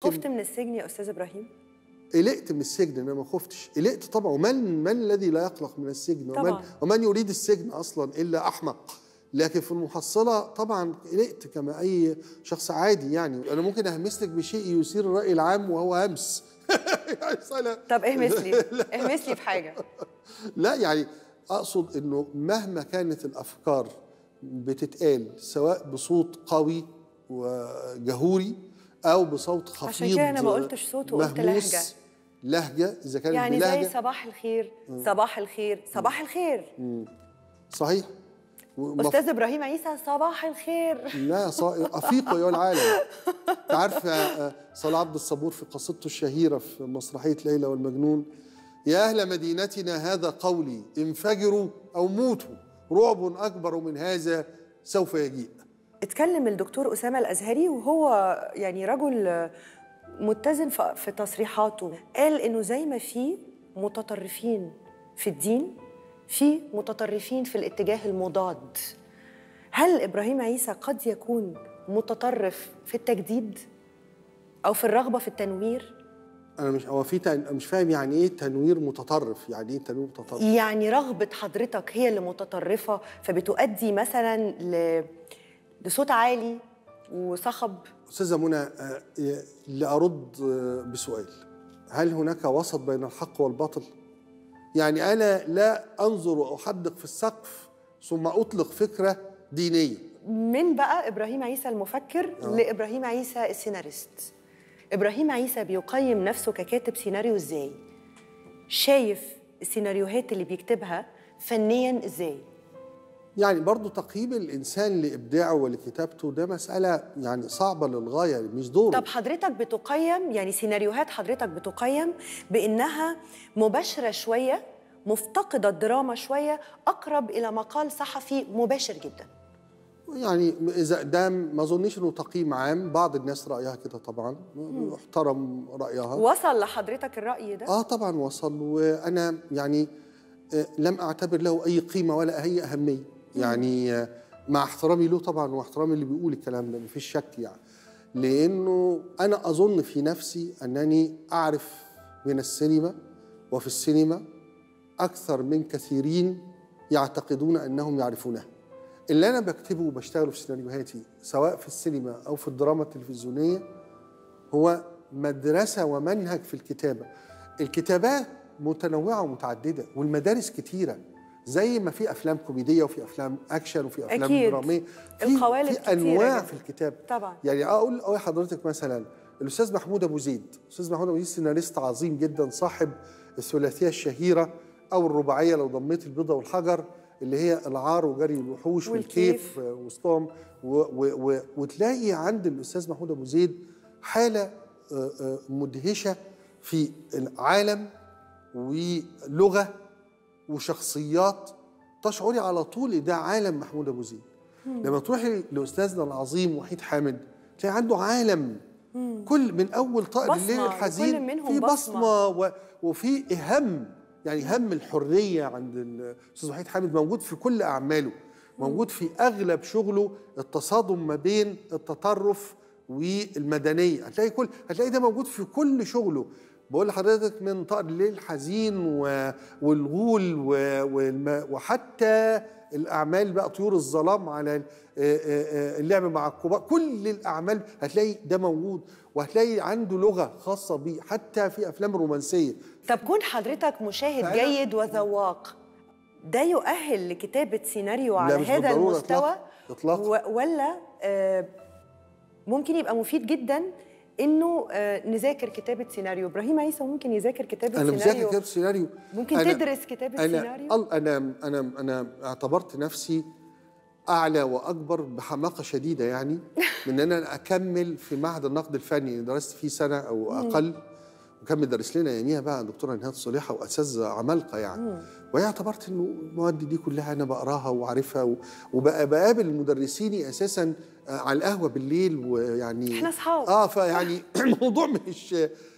خفت من السجن يا استاذ ابراهيم قلقت من السجن انا ما خفتش قلقت طبعا ومن من الذي لا يقلق من السجن ومن طبعاً. ومن يريد السجن اصلا الا احمق لكن في المحصله طبعا قلقت كما اي شخص عادي يعني انا ممكن اهمس لك بشيء يثير الراي العام وهو همس يعني سنة طب اهمس لي اهمس لي في حاجه لا يعني اقصد انه مهما كانت الافكار بتتقال سواء بصوت قوي وجهوري او بصوت خفيض عشان كده أنا ما قلتش صوت وقلت مهموس، لهجة. لهجه اذا كانت يعني زي بلهجه صباح الخير صباح الخير صباح الخير صحيح ومف- استاذ ابراهيم عيسى صباح الخير لا صا... افيق ايها العالم انت عارف آه، صلاح عبد الصبور في قصيدته الشهيره في مسرحيه ليلى والمجنون يا اهل مدينتنا هذا قولي انفجروا او موتوا رعب اكبر من هذا سوف يجيء اتكلم الدكتور اسامه الازهري وهو يعني رجل متزن ف- في تصريحاته قال انه زي ما في متطرفين في الدين في متطرفين في الاتجاه المضاد هل ابراهيم عيسى قد يكون متطرف في التجديد او في الرغبه في التنوير انا مش هو في تن... مش فاهم يعني ايه تنوير متطرف يعني ايه تنوير متطرف يعني رغبه حضرتك هي اللي متطرفه فبتؤدي مثلا ل... لصوت عالي وصخب استاذه منى آه، لارد آه، بسؤال هل هناك وسط بين الحق والباطل يعني انا لا انظر واحدق في السقف ثم اطلق فكره دينيه من بقى ابراهيم عيسى المفكر آه. لابراهيم عيسى السيناريست ابراهيم عيسى بيقيم نفسه ككاتب سيناريو ازاي شايف السيناريوهات اللي بيكتبها فنيا ازاي يعني برضو تقييم الانسان لابداعه ولكتابته ده مساله يعني صعبه للغايه مش دوره طب حضرتك بتقيم يعني سيناريوهات حضرتك بتقيم بانها مباشره شويه مفتقده الدراما شويه اقرب الى مقال صحفي مباشر جدا يعني اذا ده ما اظنش انه تقييم عام بعض الناس رايها كده طبعا احترم رايها وصل لحضرتك الراي ده اه طبعا وصل وانا يعني آه، لم اعتبر له اي قيمه ولا اي اهميه يعني آه، مع احترامي له طبعا واحترامي اللي بيقول الكلام ده مفيش شك يعني لانه انا اظن في نفسي انني اعرف من السينما وفي السينما اكثر من كثيرين يعتقدون انهم يعرفونها اللي انا بكتبه وبشتغله في سيناريوهاتي سواء في السينما او في الدراما التلفزيونيه هو مدرسة ومنهج في الكتابة الكتابات متنوعة ومتعددة والمدارس كتيرة زي ما في أفلام كوميدية وفي أفلام أكشن وفي أفلام أكيد. درامية في, القوالب في كتيرة أنواع جداً. في الكتاب طبعاً. يعني أقول أقول لحضرتك مثلا الأستاذ محمود أبو زيد الأستاذ محمود أبو زيد سيناريست عظيم جدا صاحب الثلاثية الشهيرة أو الرباعية لو ضميت البيضة والحجر اللي هي العار وجري الوحوش والكيف. والكيف وسطهم و و و وتلاقي عند الاستاذ محمود ابو زيد حاله آه، آه، مدهشه في العالم ولغه وشخصيات تشعري على طول إن ده عالم محمود ابو زيد لما تروحي لاستاذنا العظيم وحيد حامد تلاقي عنده عالم كل من اول طائر بصمة، الليل وكل الحزين منهم في بصمة. بصمه و- وفي هم يعني هم الحريه عند الاستاذ وحيد حامد موجود في كل اعماله موجود في اغلب شغله التصادم ما بين التطرف والمدنيه هتلاقي كل هتلاقي ده موجود في كل شغله بقول لحضرتك من طائر الليل الحزين و... والغول و... والم... وحتى الاعمال بقى طيور الظلام على ال- آه، آه، آه، اللعب مع الكبار كل الاعمال هتلاقي ده موجود وهتلاقي عنده لغه خاصه بيه حتى في افلام رومانسيه طب كون حضرتك مشاهد فأنا- جيد وذواق ده يؤهل لكتابة سيناريو لا، على مش هذا بالضرورة المستوى إطلاقاً. إطلاقاً. و- ولا آه، ممكن يبقى مفيد جدا انه آه، نذاكر كتابة سيناريو ابراهيم عيسى ممكن يذاكر كتابة انا مذاكر سيناريو كتاب سيناريو ممكن أنا- تدرس كتابة أنا سيناريو ال- انا انا انا اعتبرت نفسي اعلى واكبر بحماقه شديده يعني من ان انا اكمل في معهد النقد الفني درست فيه سنه او اقل وكان بيدرس لنا يوميها بقى دكتوره نهاد صليحه واساتذه عمالقه يعني وهي اعتبرت انه المواد دي كلها انا بقراها وعارفها و- وبقى بقابل مدرسيني اساسا آه، على القهوه بالليل ويعني إحنا أصحاب. اه فيعني الموضوع مش